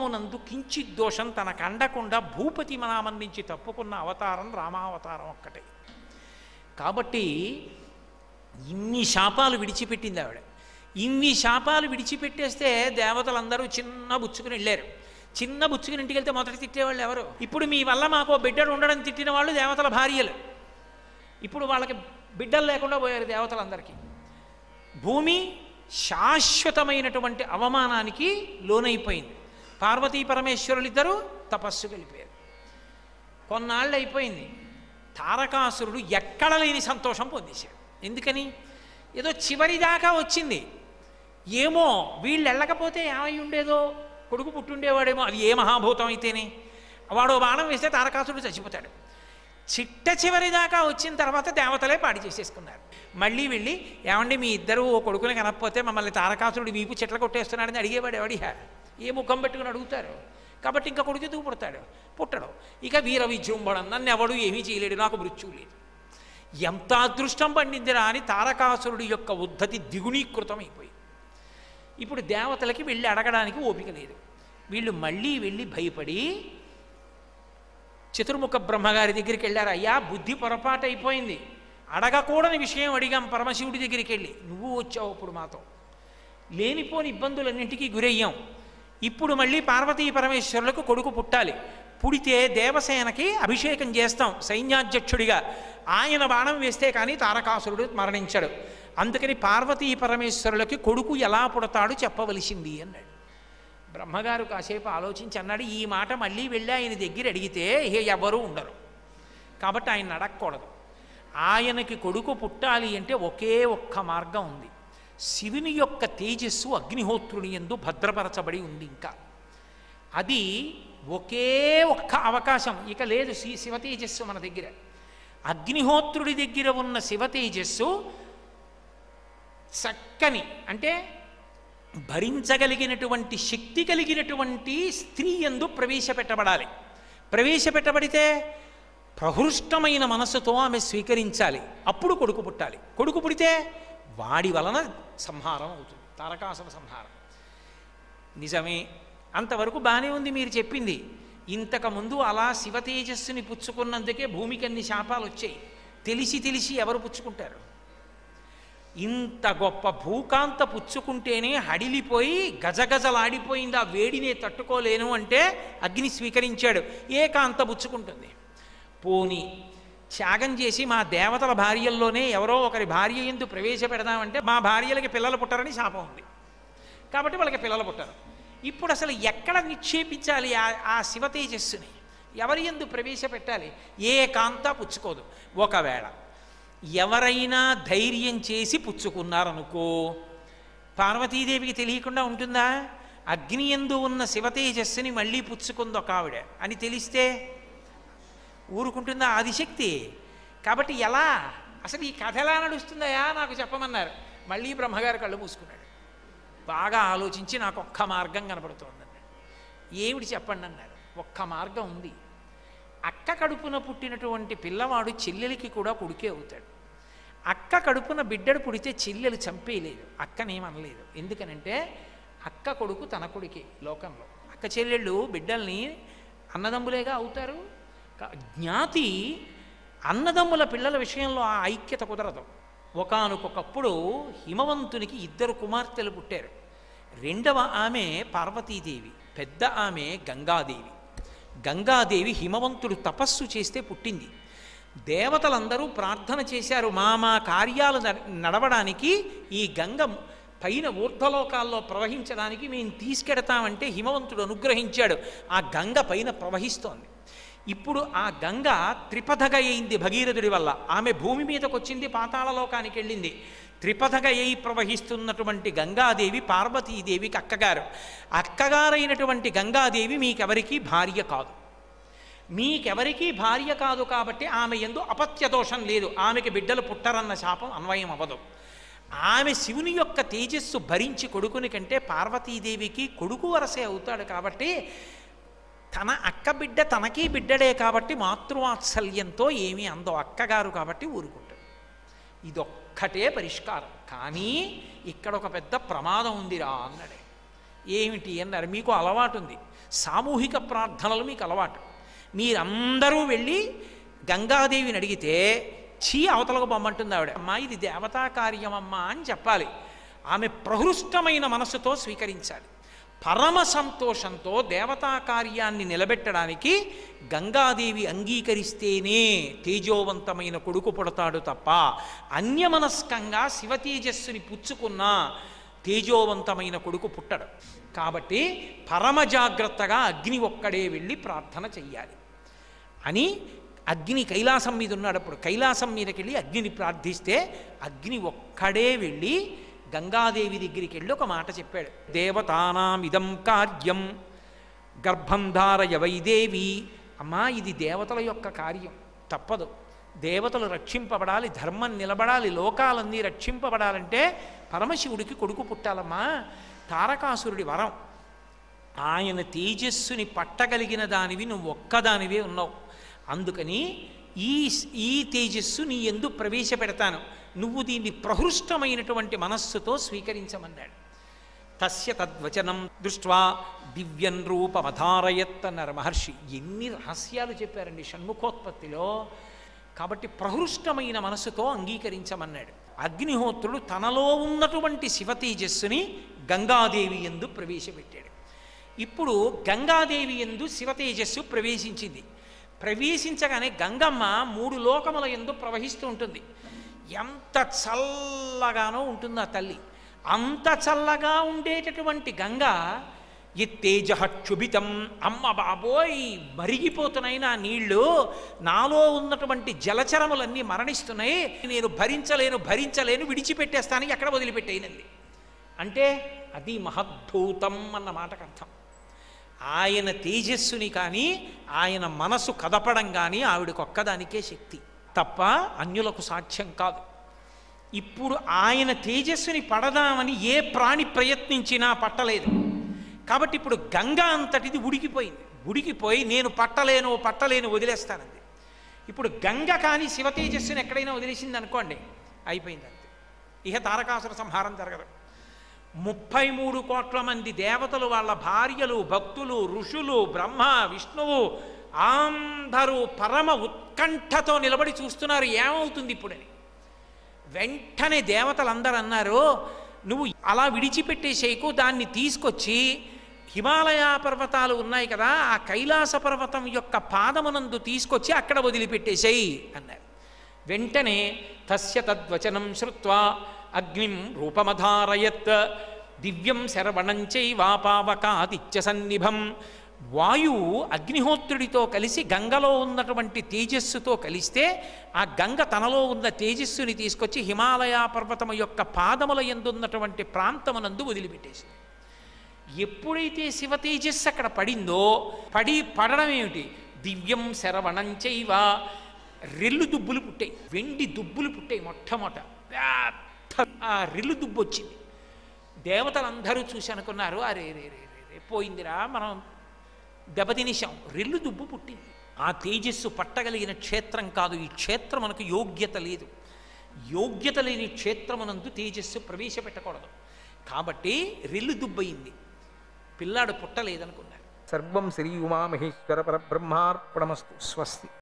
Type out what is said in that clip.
ధర్మమునందు కించిత్ దోషం తనకు అండకుండా భూపతి నామం నుంచి తప్పుకున్న అవతారం రామావతారం ఒక్కటే కాబట్టి ఇన్ని శాపాలు విడిచిపెట్టింది ఆవిడ ఇన్ని శాపాలు విడిచిపెట్టేస్తే దేవతలందరూ చిన్న బుచ్చుకుని వెళ్ళారు చిన్న బుచ్చుకుని ఇంటికి వెళ్తే మొదట తిట్టేవాళ్ళు ఎవరు ఇప్పుడు మీ వల్ల మాకు ఓ బిడ్డడు ఉండడం తిట్టిన వాళ్ళు దేవతల భార్యలు ఇప్పుడు వాళ్ళకి బిడ్డలు లేకుండా పోయారు దేవతలందరికీ భూమి శాశ్వతమైనటువంటి అవమానానికి లోనైపోయింది పార్వతీ పరమేశ్వరులు ఇద్దరు తపస్సు వెళ్ళిపోయారు కొన్నాళ్ళు అయిపోయింది తారకాసురుడు ఎక్కడ లేని సంతోషం పొందేశాడు ఎందుకని ఏదో చివరి దాకా వచ్చింది ఏమో వీళ్ళు వెళ్ళకపోతే ఏమై ఉండేదో కొడుకు పుట్టుండేవాడేమో అది ఏ మహాభూతం అయితేనే వాడు ఓ బాణం వేస్తే తారకాసురుడు చచ్చిపోతాడు చిట్ట చివరి దాకా వచ్చిన తర్వాత దేవతలే పాడి చేసేసుకున్నారు మళ్ళీ వెళ్ళి ఏమండి మీ ఇద్దరు ఓ కొడుకుని కనకపోతే మమ్మల్ని తారకాసురుడు వీపు చెట్ల కొట్టేస్తున్నాడని అడిగేవాడు ఎవడిహా ఏ ముఖం పెట్టుకుని అడుగుతారు కాబట్టి ఇంకా కొడుకు ఎందుకు పుడతాడు పుట్టడు ఇక వీర విజృంభణం నన్ను ఎవడు ఏమీ చేయలేడు నాకు మృత్యువు లేదు ఎంత అదృష్టం పండిందిరా అని తారకాసురుడి యొక్క ఉద్ధతి దిగుణీకృతమైపోయింది ఇప్పుడు దేవతలకి వెళ్ళి అడగడానికి ఓపిక లేదు వీళ్ళు మళ్ళీ వెళ్ళి భయపడి చతుర్ముఖ బ్రహ్మగారి దగ్గరికి వెళ్ళారు అయ్యా బుద్ధి పొరపాటు అయిపోయింది అడగకూడని విషయం అడిగాం పరమశివుడి దగ్గరికి వెళ్ళి నువ్వు వచ్చావు ఇప్పుడు మాతో లేనిపోని ఇబ్బందులన్నింటికీ గురయ్యాం ఇప్పుడు మళ్ళీ పార్వతీ పరమేశ్వరులకు కొడుకు పుట్టాలి పుడితే దేవసేనకి అభిషేకం చేస్తాం సైన్యాధ్యక్షుడిగా ఆయన బాణం వేస్తే కానీ తారకాసురుడు మరణించాడు అందుకని పార్వతీ పరమేశ్వరులకి కొడుకు ఎలా పుడతాడు చెప్పవలసింది అన్నాడు బ్రహ్మగారు కాసేపు ఆలోచించి అన్నాడు ఈ మాట మళ్ళీ వెళ్ళి ఆయన దగ్గర అడిగితే ఇహ ఎవరూ ఉండరు కాబట్టి ఆయన అడగకూడదు ఆయనకి కొడుకు పుట్టాలి అంటే ఒకే ఒక్క మార్గం ఉంది శివుని యొక్క తేజస్సు అగ్నిహోత్రుని ఎందు భద్రపరచబడి ఉంది ఇంకా అది ఒకే ఒక్క అవకాశం ఇక లేదు శి శివ తేజస్సు మన దగ్గర అగ్నిహోత్రుడి దగ్గర ఉన్న శివ తేజస్సు చక్కని అంటే భరించగలిగినటువంటి శక్తి కలిగినటువంటి స్త్రీ ఎందు ప్రవేశపెట్టబడాలి ప్రవేశపెట్టబడితే ప్రహృష్టమైన మనస్సుతో ఆమె స్వీకరించాలి అప్పుడు కొడుకు పుట్టాలి కొడుకు పుడితే వాడి వలన సంహారం అవుతుంది తారకాసుర సంహారం నిజమే అంతవరకు బాగానే ఉంది మీరు చెప్పింది ఇంతకుముందు అలా శివ తేజస్సుని పుచ్చుకున్నందుకే భూమికి అన్ని శాపాలు వచ్చాయి తెలిసి తెలిసి ఎవరు పుచ్చుకుంటారు ఇంత గొప్ప భూకాంత పుచ్చుకుంటేనే హడిలిపోయి గజగజలాడిపోయింది ఆ వేడినే తట్టుకోలేను అంటే అగ్ని స్వీకరించాడు ఏ కాంత పుచ్చుకుంటుంది పోని త్యాగం చేసి మా దేవతల భార్యల్లోనే ఎవరో ఒకరి భార్య ఎందు ప్రవేశపెడదామంటే మా భార్యలకి పిల్లలు పుట్టరని శాపం ఉంది కాబట్టి వాళ్ళకి పిల్లలు పుట్టరు ఇప్పుడు అసలు ఎక్కడ నిక్షేపించాలి ఆ ఆ శివ తేజస్సుని ఎవరి ఎందు ప్రవేశపెట్టాలి ఏ కాంత పుచ్చుకోదు ఒకవేళ ఎవరైనా ధైర్యం చేసి పుచ్చుకున్నారనుకో పార్వతీదేవికి తెలియకుండా ఉంటుందా అగ్ని ఎందు ఉన్న శివ తేజస్సుని మళ్ళీ పుచ్చుకుంది ఒక ఆవిడ అని తెలిస్తే ఊరుకుంటుందా ఆదిశక్తి కాబట్టి ఎలా అసలు ఈ కథ ఎలా నడుస్తుందయా నాకు చెప్పమన్నారు మళ్ళీ బ్రహ్మగారు కళ్ళు మూసుకున్నాడు బాగా ఆలోచించి నాకు ఒక్క మార్గం కనపడుతోంది అన్నాడు ఏమిటి చెప్పండి అన్నారు ఒక్క మార్గం ఉంది అక్క కడుపున పుట్టినటువంటి పిల్లవాడు చెల్లెలికి కూడా కొడుకే అవుతాడు అక్క కడుపున బిడ్డడు పుడితే చెల్లెలు చంపేయలేదు అక్కనేమనలేదు ఎందుకనంటే అక్క కొడుకు తన కొడుకే లోకంలో అక్క చెల్లెళ్ళు బిడ్డల్ని అన్నదమ్ములేగా అవుతారు కా- జ్ఞాతి అన్నదమ్ముల పిల్లల విషయంలో ఆ ఐక్యత కుదరదు ఒకానొకప్పుడు హిమవంతునికి ఇద్దరు కుమార్తెలు పుట్టారు రెండవ ఆమె పార్వతీదేవి పెద్ద ఆమె గంగాదేవి గంగాదేవి హిమవంతుడు తపస్సు చేస్తే పుట్టింది దేవతలందరూ ప్రార్థన చేశారు మా మా కార్యాలు నడ- నడవడానికి ఈ గంగ పైన ఊర్ధ్వలోకాల్లో ప్రవహించడానికి మేము తీసుకెడతామంటే హిమవంతుడు అనుగ్రహించాడు ఆ గంగ పైన ప్రవహిస్తోంది ఇప్పుడు ఆ గంగ త్రిపథగ అయింది భగీరథుడి వల్ల ఆమె భూమి మీదకి వచ్చింది పాతాళలోకానికి వెళ్ళింది త్రిపథగ అయి ప్రవహిస్తున్నటువంటి గంగాదేవి పార్వతీదేవికి అక్కగారు అక్కగారైనటువంటి గంగాదేవి మీకెవరికీ భార్య కాదు మీకెవరికీ భార్య కాదు కాబట్టి ఆమె ఎందు అపత్య దోషం లేదు ఆమెకి బిడ్డలు పుట్టరన్న శాపం అన్వయం అవ్వదు ఆమె శివుని యొక్క తేజస్సు భరించి కొడుకుని కంటే పార్వతీదేవికి కొడుకు వరసే అవుతాడు కాబట్టి తన అక్క బిడ్డ తనకీ బిడ్డడే కాబట్టి మాతృవాత్సల్యంతో ఏమీ అందో అక్కగారు కాబట్టి ఊరుకుంటాడు ఇదొక్కటే పరిష్కారం కానీ ఇక్కడ ఒక పెద్ద ప్రమాదం ఉందిరా అన్నాడే ఏమిటి అన్నారు మీకు అలవాటు ఉంది సామూహిక ప్రార్థనలు మీకు అలవాటు మీరందరూ వెళ్ళి గంగాదేవిని అడిగితే చీ అవతలకు బొమ్మంటుంది ఆవిడ అమ్మా ఇది దేవతా కార్యమమ్మా అని చెప్పాలి ఆమె ప్రహృష్టమైన మనస్సుతో స్వీకరించాలి పరమ సంతోషంతో దేవతా కార్యాన్ని నిలబెట్టడానికి గంగాదేవి అంగీకరిస్తేనే తేజోవంతమైన కొడుకు పుడతాడు తప్ప అన్యమనస్కంగా శివతేజస్సుని పుచ్చుకున్న తేజోవంతమైన కొడుకు పుట్టడు కాబట్టి పరమ జాగ్రత్తగా అగ్ని ఒక్కడే వెళ్ళి ప్రార్థన చెయ్యాలి అని అగ్ని కైలాసం మీద ఉన్నాడు అప్పుడు కైలాసం మీదకి వెళ్ళి అగ్నిని ప్రార్థిస్తే అగ్ని ఒక్కడే వెళ్ళి గంగాదేవి దగ్గరికి వెళ్ళి ఒక మాట చెప్పాడు దేవతానామిదం కార్యం గర్భం ధారయ వైదేవి అమ్మా ఇది దేవతల యొక్క కార్యం తప్పదు దేవతలు రక్షింపబడాలి ధర్మం నిలబడాలి లోకాలన్నీ రక్షింపబడాలంటే పరమశివుడికి కొడుకు పుట్టాలమ్మా తారకాసురుడి వరం ఆయన తేజస్సుని పట్టగలిగిన దానివి నువ్వు ఒక్కదానివే ఉన్నావు అందుకని ఈ ఈ తేజస్సు నీ ఎందు ప్రవేశపెడతాను నువ్వు దీన్ని ప్రహృష్టమైనటువంటి మనస్సుతో స్వీకరించమన్నాడు తస్య తద్వచనం దృష్ట్వా దివ్యం రూపమధారయత్ అన్నారు మహర్షి ఎన్ని రహస్యాలు చెప్పారండి షణ్ముఖోత్పత్తిలో కాబట్టి ప్రహృష్టమైన మనస్సుతో అంగీకరించమన్నాడు అగ్నిహోత్రుడు తనలో ఉన్నటువంటి శివతేజస్సుని గంగాదేవి ఎందు ప్రవేశపెట్టాడు ఇప్పుడు గంగాదేవి ఎందు శివతేజస్సు ప్రవేశించింది ప్రవేశించగానే గంగమ్మ మూడు లోకముల ఎందు ప్రవహిస్తూ ఉంటుంది ఎంత చల్లగానో ఉంటుంది ఆ తల్లి అంత చల్లగా ఉండేటటువంటి గంగ ఎత్తేజ క్షుభితం అమ్మ బాబోయ్ మరిగిపోతున్నాయి నా నీళ్లు నాలో ఉన్నటువంటి జలచరములన్నీ మరణిస్తున్నాయి నేను భరించలేను భరించలేను విడిచిపెట్టేస్తాను ఎక్కడ వదిలిపెట్టేయనంది అంటే అది మహద్భూతం అన్న మాటకు అర్థం ఆయన తేజస్సుని కానీ ఆయన మనసు కదపడం కానీ ఆవిడకొక్కదానికే శక్తి తప్ప అన్యులకు సాధ్యం కాదు ఇప్పుడు ఆయన తేజస్సుని పడదామని ఏ ప్రాణి ప్రయత్నించినా పట్టలేదు కాబట్టి ఇప్పుడు గంగ అంతటిది ఉడికిపోయింది ఉడికిపోయి నేను పట్టలేను పట్టలేను వదిలేస్తానంది ఇప్పుడు గంగ కానీ శివ తేజస్సుని ఎక్కడైనా వదిలేసింది అనుకోండి అయిపోయింది అంతే ఇహ తారకాసుర సంహారం జరగదు ముప్పై మూడు కోట్ల మంది దేవతలు వాళ్ళ భార్యలు భక్తులు ఋషులు బ్రహ్మ విష్ణువు అందరూ పరమ ఉత్కంఠతో నిలబడి చూస్తున్నారు ఏమవుతుంది ఇప్పుడని వెంటనే దేవతలందరూ అన్నారు నువ్వు అలా విడిచిపెట్టేసేయకు దాన్ని తీసుకొచ్చి హిమాలయ పర్వతాలు ఉన్నాయి కదా ఆ కైలాస పర్వతం యొక్క పాదమునందు తీసుకొచ్చి అక్కడ వదిలిపెట్టేసేయి అన్నారు వెంటనే తస్య తద్వచనం శ్రుత్వా అగ్నిం రూపమధారయత్ దివ్యం శరవణం చైవాపావకాదిత్య సన్నిభం వాయువు అగ్నిహోత్రుడితో కలిసి గంగలో ఉన్నటువంటి తేజస్సుతో కలిస్తే ఆ గంగ తనలో ఉన్న తేజస్సుని తీసుకొచ్చి హిమాలయ పర్వతము యొక్క పాదముల ఎందున్నటువంటి ప్రాంతమునందు వదిలిపెట్టేసింది ఎప్పుడైతే శివ తేజస్సు అక్కడ పడిందో పడి పడడం ఏమిటి దివ్యం శరవణం చైవ రెల్లు దుబ్బులు పుట్టాయి వెండి దుబ్బులు పుట్టాయి మొట్టమొదట పెద్ద ఆ రెల్లు దుబ్బు వచ్చింది దేవతలందరూ చూసి అనుకున్నారు అరే రే రే రే రే పోయిందిరా మనం దెబ్బతినేశాం రెల్లు దుబ్బు పుట్టింది ఆ తేజస్సు పట్టగలిగిన క్షేత్రం కాదు ఈ క్షేత్రం మనకు యోగ్యత లేదు యోగ్యత లేని క్షేత్రమునందు తేజస్సు ప్రవేశపెట్టకూడదు కాబట్టి రెల్లు దుబ్బయింది పిల్లాడు పుట్టలేదనుకున్నారు సర్వం శ్రీ ఉమామహేశ్వర పరబ్రహ్మార్పణమస్తు స్వస్తి